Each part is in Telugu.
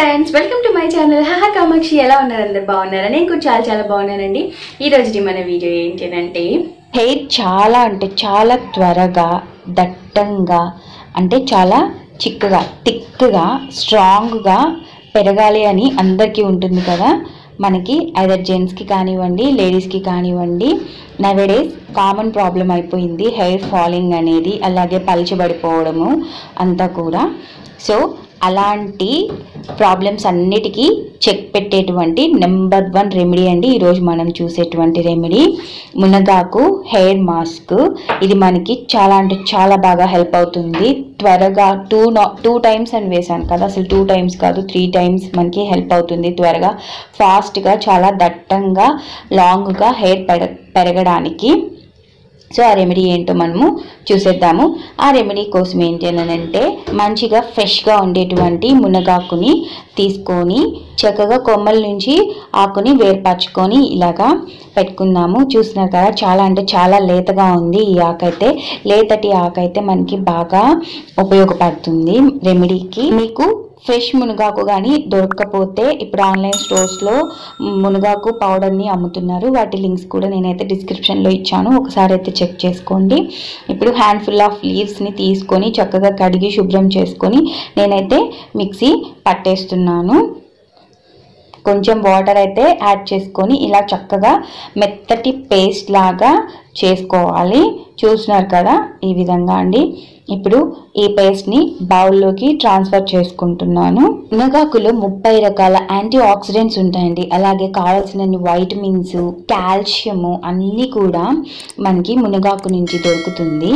friends welcome to my channel హాహా కామాక్షి ఎలా ఉన్నారు అందరు బాగున్నారా నేను కూడా చాలా చాలా బాగున్నానండి ఈ రోజు మన వీడియో ఏంటి అంటే హెయిర్ చాలా అంటే చాలా త్వరగా దట్టంగా అంటే చాలా చిక్కగా థిక్గా స్ట్రాంగ్గా పెరగాలి అని అందరికీ ఉంటుంది కదా మనకి ఐదర్ జెంట్స్కి కానివ్వండి లేడీస్కి కానివ్వండి నవేడేస్ కామన్ ప్రాబ్లం అయిపోయింది హెయిర్ ఫాలింగ్ అనేది అలాగే పలిచబడిపోవడము అంతా కూడా సో అలాంటి ప్రాబ్లమ్స్ అన్నిటికీ చెక్ పెట్టేటువంటి నెంబర్ వన్ రెమెడీ అండి ఈరోజు మనం చూసేటువంటి రెమెడీ మునగాకు హెయిర్ మాస్క్ ఇది మనకి చాలా అంటే చాలా బాగా హెల్ప్ అవుతుంది త్వరగా టూ టూ టైమ్స్ అని వేసాను కదా అసలు టూ టైమ్స్ కాదు త్రీ టైమ్స్ మనకి హెల్ప్ అవుతుంది త్వరగా ఫాస్ట్గా చాలా దట్టంగా లాంగ్గా హెయిర్ పెర పెరగడానికి సో ఆ రెమెడీ ఏంటో మనము చూసేద్దాము ఆ రెమెడీ కోసం ఏం చేయాలనంటే మంచిగా ఫ్రెష్గా ఉండేటువంటి మునగాకుని తీసుకొని చక్కగా కొమ్మల నుంచి ఆకుని వేర్పరచుకొని ఇలాగా పెట్టుకుందాము చూస్తున్నారు కదా చాలా అంటే చాలా లేతగా ఉంది ఈ ఆకైతే లేతటి ఆకైతే మనకి బాగా ఉపయోగపడుతుంది రెమెడీకి మీకు ఫ్రెష్ మునగాకు కానీ దొరకకపోతే ఇప్పుడు ఆన్లైన్ స్టోర్స్లో మునగాకు పౌడర్ని అమ్ముతున్నారు వాటి లింక్స్ కూడా నేనైతే డిస్క్రిప్షన్లో ఇచ్చాను ఒకసారి అయితే చెక్ చేసుకోండి ఇప్పుడు హ్యాండ్ఫుల్ ఆఫ్ లీవ్స్ని తీసుకొని చక్కగా కడిగి శుభ్రం చేసుకొని నేనైతే మిక్సీ పట్టేస్తున్నాను కొంచెం వాటర్ అయితే యాడ్ చేసుకొని ఇలా చక్కగా మెత్తటి పేస్ట్ లాగా చేసుకోవాలి చూస్తున్నారు కదా ఈ విధంగా అండి ఇప్పుడు ఈ పేస్ట్ని బౌల్లోకి ట్రాన్స్ఫర్ చేసుకుంటున్నాను మునగాకులో ముప్పై రకాల యాంటీ ఆక్సిడెంట్స్ ఉంటాయండి అలాగే కావాల్సిన వైటమిన్స్ కాల్షియము అన్నీ కూడా మనకి మునగాకు నుంచి దొరుకుతుంది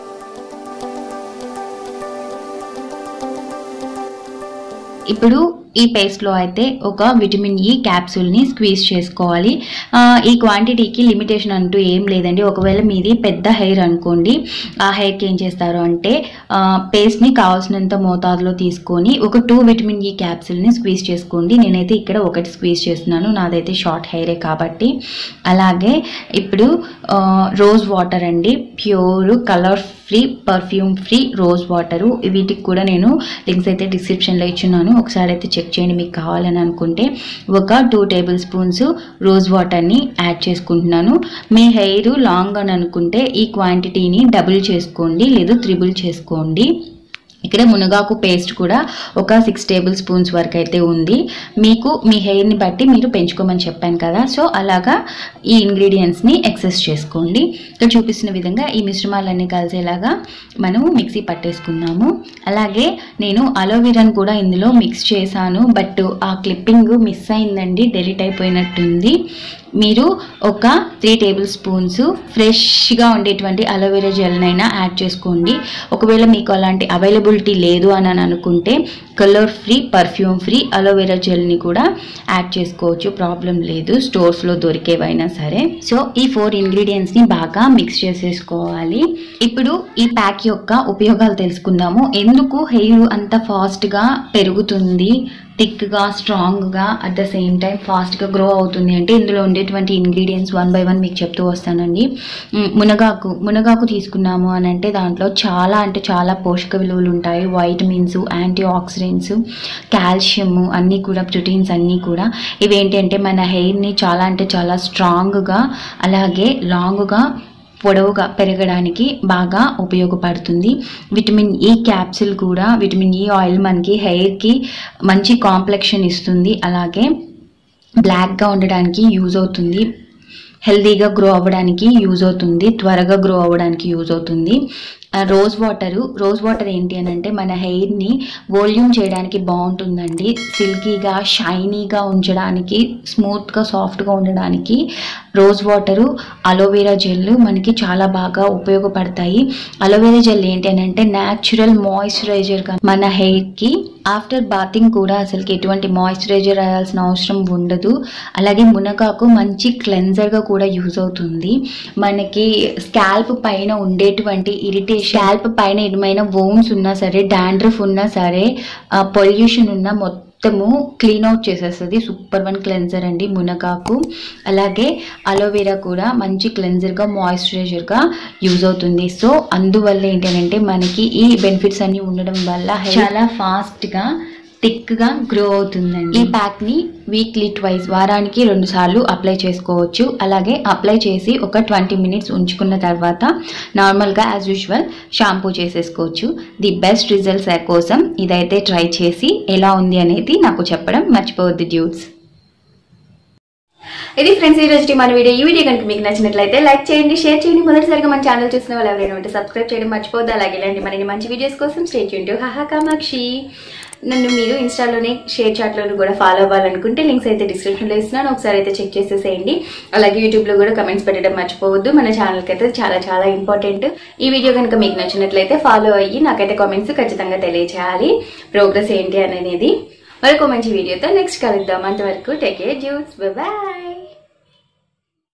ఇప్పుడు ఈ పేస్ట్లో అయితే ఒక విటమిన్ ఈ క్యాప్సూల్ని స్క్వీజ్ చేసుకోవాలి ఆ, ఈ క్వాంటిటీకి లిమిటేషన్ అంటూ ఏం లేదండి ఒకవేళ మీది పెద్ద హెయిర్ అనుకోండి ఆ హెయిర్కి ఏం చేస్తారు అంటే ఆ, పేస్ట్ని కావాల్సినంత మోతాదులో తీసుకొని ఒక టూ విటమిన్ ఈ క్యాప్సూల్ని స్క్వీజ్ చేసుకోండి నేనైతే ఇక్కడ ఒకటి స్క్వీజ్ చేస్తున్నాను నాదైతే షార్ట్ హెయిరే కాబట్టి అలాగే ఇప్పుడు ఆ, రోజ్ వాటర్ అండి pure colour free perfume free rose water వీటికి కూడా నేను లింక్స్ అయితే డిస్క్రిప్షన్లో ఇచ్చున్నాను ఒకసారి అయితే చెక్ చేయండి మీకు కావాలని అనుకుంటే ఒక టూ టేబుల్ స్పూన్స్ రోజ్ వాటర్ని యాడ్ చేసుకుంటున్నాను మీ హెయిర్ లాంగ్ అని అనుకుంటే ఈ క్వాంటిటీని డబుల్ చేసుకోండి లేదు త్రిబుల్ చేసుకోండి ఇక్కడ మునగాకు పేస్ట్ కూడా ఒక సిక్స్ టేబుల్ స్పూన్స్ వరకు అయితే ఉంది మీకు మీ హెయిర్ని బట్టి మీరు పెంచుకోమని చెప్పాను కదా సో అలాగా ఈ ఇంగ్రీడియంట్స్ని ఎక్సెస్ చేసుకోండి ఇక్కడ చూపిస్తున్న విధంగా ఈ మిశ్రమాలన్నీ కలిసేలాగా మనము మిక్సీ పట్టేసుకుందాము అలాగే నేను అలోవెరాని కూడా ఇందులో మిక్స్ చేశాను బట్ ఆ క్లిప్పింగ్ మిస్ అయిందండి డెలిట్ అయిపోయినట్టుంది మీరు ఒక త్రీ టేబుల్ స్పూన్స్ ఫ్రెష్గా ఉండేటువంటి అలోవెరా జెల్నైనా యాడ్ చేసుకోండి ఒకవేళ మీకు అలాంటి అవైలబిలిటీ లేదు అని అని అనుకుంటే colour free perfume free aloe vera జెల్ని కూడా యాడ్ చేసుకోవచ్చు ప్రాబ్లం లేదు స్టోర్స్లో దొరికేవైనా సరే సో ఈ ఫోర్ ఇంగ్రీడియంట్స్ని బాగా మిక్స్ చేసేసుకోవాలి ఇప్పుడు ఈ ప్యాక్ యొక్క ఉపయోగాలు తెలుసుకుందాము ఎందుకు హెయిర్ అంత ఫాస్ట్గా పెరుగుతుంది థిక్గా స్ట్రాంగ్గా అట్ ద సేమ్ టైం ఫాస్ట్గా గ్రో అవుతుంది అంటే ఇందులో ఉండేటువంటి ఇంగ్రీడియంట్స్ వన్ బై వన్ మీకు చెప్తూ వస్తానండి మ్, మునగాకు మునగాకు తీసుకున్నాము అని అంటే దాంట్లో చాలా అంటే చాలా పోషక విలువలు ఉంటాయి వైటమిన్స్ యాంటీ ఆక్సిడెంట్స్ కాల్షియము అన్నీ కూడా ప్రోటీన్స్ అన్నీ కూడా ఇవి ఏంటంటే మన హెయిర్ని చాలా అంటే చాలా స్ట్రాంగ్గా అలాగే లాంగ్గా పొడవుగా పెరగడానికి బాగా ఉపయోగపడుతుంది విటమిన్ ఈ క్యాప్సిల్ కూడా విటమిన్ ఈ ఆయిల్ మనకి హెయిర్కి మంచి కాంప్లెక్షన్ ఇస్తుంది అలాగే బ్లాక్గా ఉండడానికి యూజ్ అవుతుంది హెల్తీగా గ్రో అవ్వడానికి యూజ్ అవుతుంది త్వరగా గ్రో అవ్వడానికి యూజ్ అవుతుంది ఆ, రోజ్ వాటరు రోజ్ వాటర్ ఏంటి అని అంటే మన హెయిర్ని వాల్యూమ్ చేయడానికి బాగుంటుందండి సిల్కీగా షైనీగా ఉంచడానికి స్మూత్గా సాఫ్ట్గా ఉండడానికి రోజ్ వాటరు అలోవెరా జెల్ మనకి చాలా బాగా ఉపయోగపడతాయి అలోవెరా జెల్ ఏంటి అని అంటే న్యాచురల్ మాయిశ్చరైజర్గా మన హెయిర్కి ఆఫ్టర్ బాతింగ్ కూడా అసలుకి ఎటువంటి మాయిశ్చరైజర్ రాయాల్సిన అవసరం ఉండదు అలాగే మునగాకు మంచి క్లెన్జర్గా కూడా యూజ్ అవుతుంది మనకి స్కాల్ప్ పైన ఉండేటువంటి ఇరిటేషన్ స్కాల్ప్ పైన ఏమైనా వోన్స్ ఉన్నా సరే డాండ్రఫ్ ఉన్నా సరే పొల్యూషన్ ఉన్నా మొత్తము క్లీన్ అవుట్ చేసేస్తుంది సూపర్ వన్ క్లెన్జర్ అండి మునగాకు అలాగే అలోవెరా కూడా మంచి క్లెన్జర్గా మాయిశ్చరైజర్గా యూజ్ అవుతుంది సో అందువల్ల ఏంటంటే మనకి ఈ బెనిఫిట్స్ అన్ని ఉండడం వల్ల చాలా ఫాస్ట్గా థిక్గా గ్రో అవుతుందండి ఈ ప్యాక్ని వీక్లీ ట్వైస్ వారానికి రెండు సార్లు అప్లై చేసుకోవచ్చు అలాగే అప్లై చేసి ఒక ట్వంటీ మినిట్స్ ఉంచుకున్న తర్వాత నార్మల్గా యాజ్ యూజువల్ షాంపూ చేసేసుకోవచ్చు ది బెస్ట్ రిజల్ట్స్ కోసం ఇదైతే ట్రై చేసి ఎలా ఉంది అనేది నాకు చెప్పడం మర్చిపోవద్దు డ్యూట్స్ ఇది ఫ్రెండ్స్ ఈ రోజు మన వీడియో ఈ వీడియో కనుక మీకు నచ్చినట్లయితే లైక్ చేయండి షేర్ చేయండి మొదటిసారిగా మన ఛానల్ చూసిన వాళ్ళు ఎవరైనా ఉంటే సబ్స్క్రైబ్ చేయడం మర్చిపోద్దు అలాగే ఇలాంటి మరిన్ని మంచి వీడియోస్ కోసం స్టే చేయండి హాహా కామాక్షి నన్ను మీరు ఇన్స్టాలోనే షేర్ చాట్లోనూ కూడా ఫాలో అవ్వాలనుకుంటే లింక్స్ అయితే డిస్క్రిప్షన్లో ఇస్తున్నాను ఒకసారి అయితే చెక్ చేసేసేయండి అలాగే యూట్యూబ్లో కూడా కమెంట్స్ పెట్టడం మర్చిపోవద్దు మన ఛానల్కి అయితే చాలా చాలా ఇంపార్టెంట్ ఈ వీడియో కనుక మీకు నచ్చినట్లయితే ఫాలో అయ్యి నాకైతే కామెంట్స్ ఖచ్చితంగా తెలియచేయాలి ప్రోగ్రెస్ ఏంటి అనేది మరొక మంచి వీడియోతో నెక్స్ట్ కలుద్దాం అంతవరకు టేక్ కేర్ జ్యూస్ బాయ్